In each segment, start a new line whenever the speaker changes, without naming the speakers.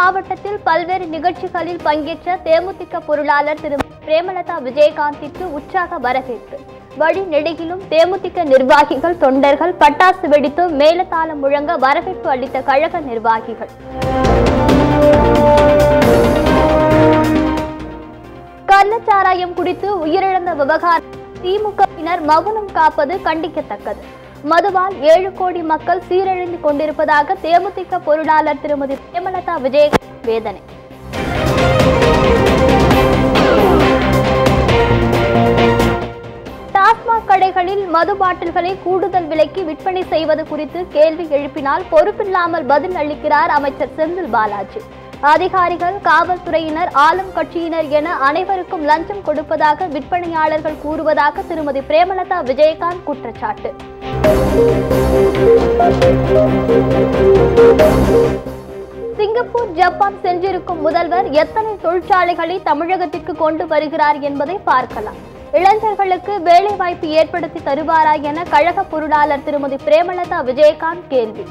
மாவட்டத்தில் பல்வேறு நிகழ்ச்சிகளில் பங்கேற்ற தேமுதிக பொருளாளர் திரு பிரேமலதா விஜயகாந்திற்கு உற்சாக வரவேற்பு வழி நெடுகிலும் தேமுதிக நிர்வாகிகள் தொண்டர்கள் பட்டாசு வெடித்து மேலதாளம் முழங்க வரவேற்பு அளித்த கழக நிர்வாகிகள் கள்ளச்சாராயம் குடித்து உயிரிழந்த விவகாரம் திமுகவினர் மௌனம் காப்பது கண்டிக்கத்தக்கது மதுவால் ஏழு கோடி மக்கள் சீரழிந்து கொண்டிருப்பதாக தேமுதிக பொருளாளர் திருமதி பிரேமலதா விஜயகாந்த் வேதனை டாஸ்மாக் கடைகளில் மது பாட்டில்களை கூடுதல் விலைக்கு விற்பனை செய்வது குறித்து கேள்வி எழுப்பினால் பொறுப்பில்லாமல் பதில் அளிக்கிறார் அமைச்சர் செந்தில் பாலாஜி அதிகாரிகள் காவல்துறையினர் ஆளும் கட்சியினர் என அனைவருக்கும் லஞ்சம் கொடுப்பதாக விற்பனையாளர்கள் கூறுவதாக திருமதி பிரேமலதா விஜயகாந்த் குற்றச்சாட்டு சிங்கப்பூர் ஜப்பான் சென்றிருக்கும் முதல்வர் எத்தனை தொழிற்சாலைகளை தமிழகத்திற்கு கொண்டு வருகிறார் என்பதை பார்க்கலாம் இளைஞர்களுக்கு வேலைவாய்ப்பு ஏற்படுத்தி தருவாரா என கழக பொருளாளர் திருமதி பிரேமலதா விஜயகாந்த் கேள்வி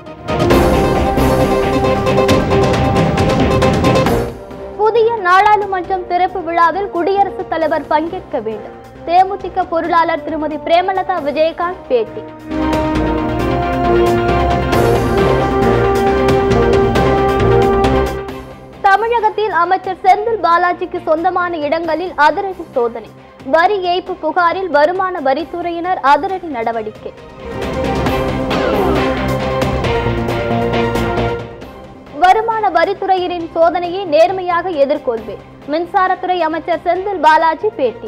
புதிய நாடாளுமன்றம் திறப்பு விழாவில் குடியரசுத் தலைவர் பங்கேற்க வேண்டும் தேமுதிக பொருளாளர் திருமதி பிரேமலதா விஜயகாந்த் பேட்டி தமிழகத்தில் அமைச்சர் செந்தில் பாலாஜிக்கு சொந்தமான இடங்களில் அதிரடி சோதனை வரி ஏய்ப்பு புகாரில் வருமான வரித்துறையினர் அதிரடி நடவடிக்கை வருமான வரித்துறையினரின் சோதனையை நேர்மையாக எதிர்கொள்வேன் மின்சாரத்துறை அமைச்சர் செந்தில் பாலாஜி பேட்டி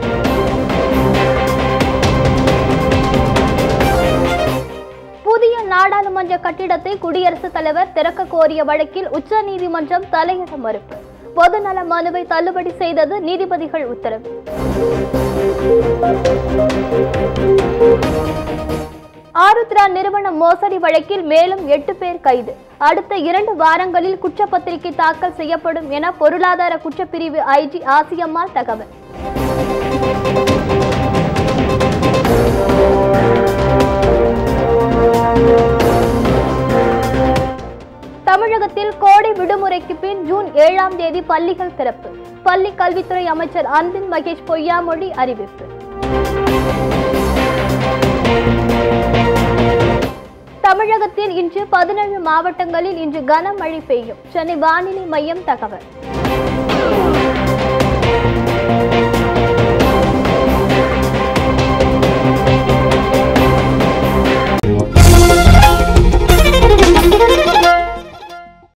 புதிய நாடாளுமன்ற கட்டிடத்தை குடியரசுத் தலைவர் திறக்க கோரிய வழக்கில் உச்சநீதிமன்றம் தலையிட மறுப்பு பொதுநல மனுவை தள்ளுபடி செய்தது நீதிபதிகள் உத்தரவு ஆருத்ரா நிறுவன மோசடி வழக்கில் மேலும் எட்டு பேர் கைது அடுத்த இரண்டு வாரங்களில் குற்றப்பத்திரிகை தாக்கல் செய்யப்படும் என பொருளாதார குற்றப்பிரிவு ஐஜி ஆசியம்மாள் தகவல் தமிழகத்தில் கோடை விடுமுறைக்கு பின் ஜூன் ஏழாம் தேதி பள்ளிகள் திறப்பு பள்ளி கல்வித்துறை அமைச்சர் அன்பில் மகேஷ் பொய்யாமொழி அறிவிப்பு தமிழகத்தில் இன்று பதினேழு மாவட்டங்களில் இன்று கனமழை பெய்யும் சென்னை வானிலை மையம் தகவல்